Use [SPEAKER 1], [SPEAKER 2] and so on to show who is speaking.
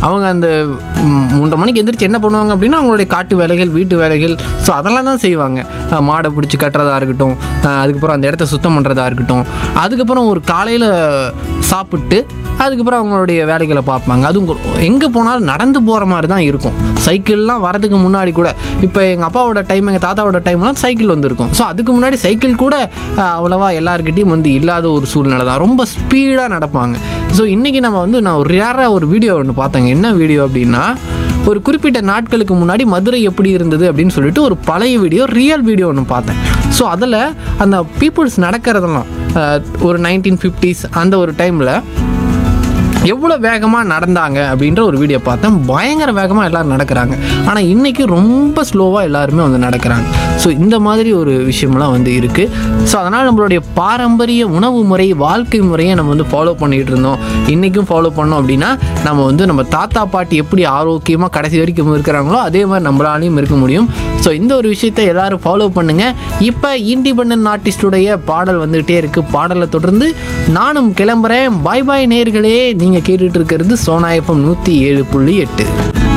[SPEAKER 1] அவங்க அந்த ம், மூன்றரை மணிக்கு எந்திரிச்சு என்ன பண்ணுவாங்க அப்படின்னா அவங்களுடைய காட்டு வேலைகள் வீட்டு வேலைகள் ஸோ அதெல்லாம் தான் செய்வாங்க அஹ், மாடை பிடிச்சி கட்டுறதா இருக்கட்டும் அஹ், அதுக்கப்புறம் அந்த இடத்த சுத்தம் பண்ணுறதா இருக்கட்டும் அதுக்கப்புறம் ஒரு காலையில் சாப்பிட்டு அதுக்கப்புறம் அவங்களுடைய வேலைகளை பார்ப்பாங்க அதுவும் எங்கே போனாலும் நடந்து போகிற மாதிரி தான் இருக்கும் சைக்கிள்லாம் வரதுக்கு முன்னாடி கூட இப்போ எங்கள் அப்பாவோட டைம் எங்கள் தாத்தாவோட டைம்லாம் சைக்கிள் வந்திருக்கும் ஸோ அதுக்கு முன்னாடி சைக்கிள் கூட அஹ், அவ்வளவா எல்லாருக்கிட்டையும் வந்து இல்லாத ஒரு சூழ்நிலை தான் ரொம்ப ஸ்பீடாக நடப்பாங்க ஸோ இன்றைக்கி நம்ம வந்து நான் ஒரு ரேராக ஒரு வீடியோ ஒன்று பார்த்தேங்க என்ன வீடியோ அப்படின்னா ஒரு குறிப்பிட்ட நாட்களுக்கு முன்னாடி மதுரை எப்படி இருந்தது அப்படின்னு சொல்லிட்டு ஒரு பழைய வீடியோ ரியல் வீடியோ ஒன்று பார்த்தேன் ஸோ அதில் அந்த பீப்புள்ஸ் நடக்கிறதெல்லாம் அஹ், ஒரு நைன்டீன் ஃபிஃப்டிஸ் அந்த ஒரு டைமில் எவ்வளோ வேகமாக நடந்தாங்க அப்படின்ற ஒரு வீடியோ பார்த்தேன் பயங்கர வேகமாக எல்லாரும் நடக்கிறாங்க ஆனால் இன்றைக்கி ரொம்ப ஸ்லோவாக எல்லாருமே வந்து நடக்கிறாங்க ஸோ இந்த மாதிரி ஒரு விஷயம்லாம் வந்து இருக்குது ஸோ அதனால் நம்மளுடைய பாரம்பரிய உணவு முறை வாழ்க்கை முறையை நம்ம வந்து ஃபாலோ பண்ணிகிட்டு இருந்தோம் இன்றைக்கும் ஃபாலோ பண்ணோம் அப்படின்னா நம்ம வந்து நம்ம தாத்தா பாட்டி எப்படி ஆரோக்கியமாக கடைசி வரைக்கும் இருக்கிறாங்களோ அதே மாதிரி நம்மளாலையும் இருக்க முடியும் ஸோ இந்த ஒரு விஷயத்தை எல்லாரும் ஃபாலோ பண்ணுங்கள் இப்போ இண்டிபெண்ட் ஆர்டிஸ்டுடைய பாடல் வந்துகிட்டே இருக்குது பாடலை தொடர்ந்து நானும் கிளம்புறேன் பாய் பாய் நேர்களே நீங்கள் கேட்டுட்டு இருக்கிறது சோனா எஃப்எம் நூற்றி ஏழு புள்ளி எட்டு